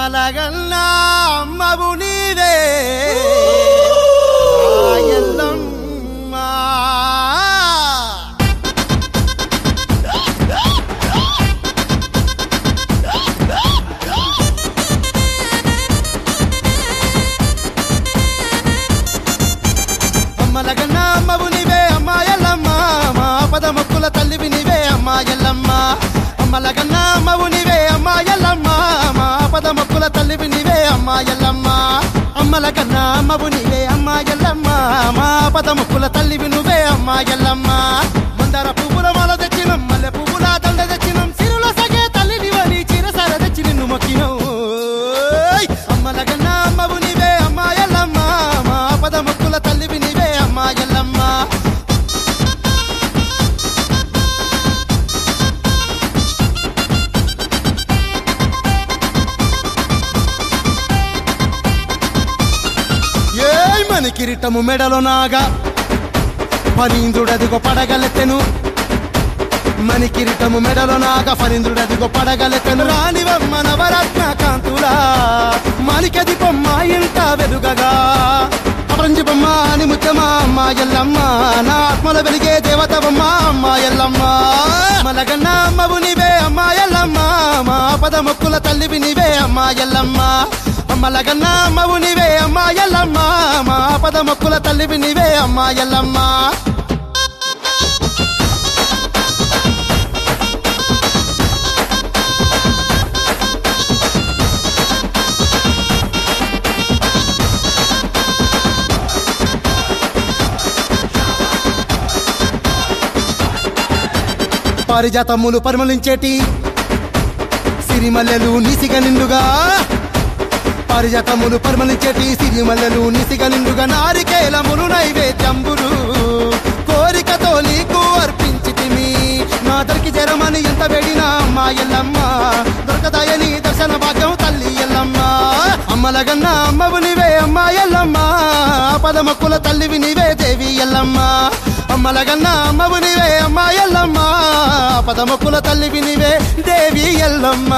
అమ్మలగన్నా అమ్మవు నీవే ఆ ఎల్లమ్మ. అమ్మలగన్నా అమ్మవు నీవే అమ్మ ఎల్లమ్మ మా పదముక్కుల తల్లివి నీవే అమ్మ ఎల్లమ్మ అమ్మలగన్నా అమ్మవు నీవే అమ్మ ఎల్లమ్మ మా పదముక్కుల తల్లివి నీవే అమ్మ ఎల్లమ్మ అమ్మలగన్నా అమ్మవు నీవే అమ్మ ఎల్లమ్మ మా పదముక్కుల తల్లివి నువ్వే అమ్మ ఎల్లమ్మ మందార పువ్వుల మాల తెచ్చినం మల్లె పువ్వుల దండ తెచ్చినం సిరుల సగే తల్లిని వని చిరసర తెచ్చి నిన్ను మొక్కినం అమ్మలగన్నా అమ్మవు నీవే అమ్మ ఎల్లమ్మ మా పదముక్కుల తల్లివి నీవే అమ్మ ఎల్లమ్మ ఏయ్ మని కిరీటము మెడలో నాగా ఫణీంద్రుడదిగో పడగలెత్తెను మని కిరీటము మెడలో నాగ ఫణీంద్రుడదిగో పడగలెత్తెను రానివమ్మ నవరత్న కాంతులా మాలికది బొమ్మ ఇంట వెలుగగా అపరంజి బొమ్మ అని ముత్యమా అమ్మ ఎల్లమ్మ నా ఆత్మల వెలిగే దేవతవమ్మ అమ్మ ఎల్లమ్మ మలగన్న అమ్మవు నీవే అమ్మ ఎల్లమ్మ మా పదముక్కుల తల్లివి నీవే అమ్మ ఎల్లమ్మ అమ్మలగన్న అమ్మవు నీవే అమ్మ ఎల్లమ్మ మా పదముక్కుల తల్లివి నీవే అమ్మ ఎల్లమ్మ పారిజాతములు పరిమళించేటి సిరిమల్లెలు నీసిగ నిండుగా పారిజాతములు పరిమళించేటి సిరిమల్లెలు నీసిగ నిండుగా నారికేలములు నైవేద్యంబులు కోరికతో నీకు అర్పించితిమి నా దరికి జరమని ఎంత వేడినా అమ్మా ఎల్లమ్మ దొరకదాయని దర్శన భాగ్యం తల్లి ఎల్లమ్మ అమ్మలగన్న అమ్మవు నీవే అమ్మ ఎల్లమ్మ పదమక్కుల తల్లివి నీవే దేవి ఎల్లమ్మ అమ్మలగన్న అమ్మవు నీవే అమ్మ ఎల్లమ్మ పదమక్కుల తల్లివి నీవే దేవి ఎల్లమ్మ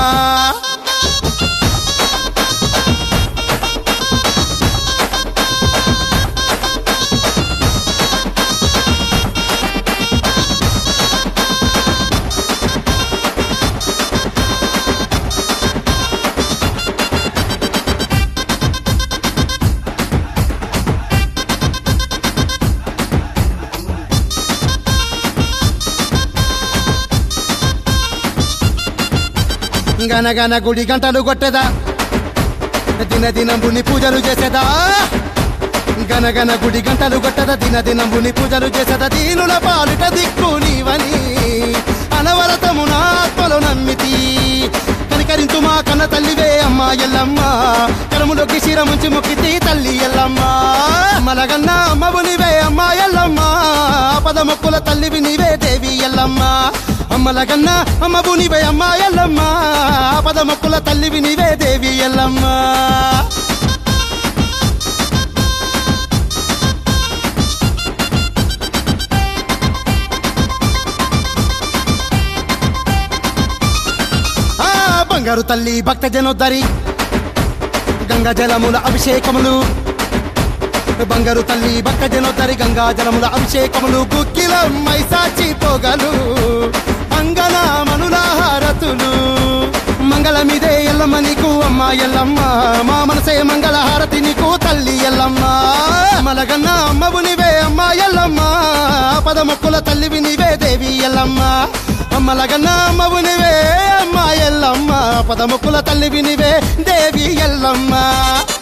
గనగన గుడి గంటలు కొట్టేదా దిన దినంబుని పూజలు చేసేదా గనగన గుడి గంటలు కొట్టదా దిన దినంబుని పూజలు చేసేదా దీనుల పాలిట దిక్కు నీవని అనవరతము నా ఆత్మలో నమ్మితి కనికరించు మా కన్న తల్లివే అమ్మ ఎల్లమ్మ కరములోకి శిరముంచి మొక్కితి తల్లి ఎల్లమ్మ మలగన్న అమ్మవు నీవే అమ్మ ఎల్లమ్మ పదమొక్కుల తల్లివి నీవే దేవి ఎల్లమ్మ అమ్మలగన్న అమ్మవు నీవే అమ్మ ఎల్లమ్మ పదమొక్కుల తల్లివి నీవే దేవి ఎల్లమ్మ ఆ బంగారు తల్లి భక్త జనోద్దరి గంగా జలముల అభిషేకములు బంగారు తల్లి భక్త జనోద్దరి గంగా జలముల అభిషేకములు గుక్కిల మైసాచి పొగలు అంగన మనుల హారతులు మంగళమిదే ఎల్లమ్మ నీకు అమ్మ ఎల్లమ్మ మా మనసే మంగళ హారతి నీకు తల్లి ఎల్లమ్మ మలగన్న అమ్మవు నీవే అమ్మ ఎల్లమ్మ పదమొక్కుల తల్లివి నీవే దేవి ఎల్లమ్మ అమ్మలగన్న అమ్మవు నీవే అమ్మ ఎల్లమ్మ పదముక్కుల తల్లివి నీవే దేవి ఎల్లమ్మ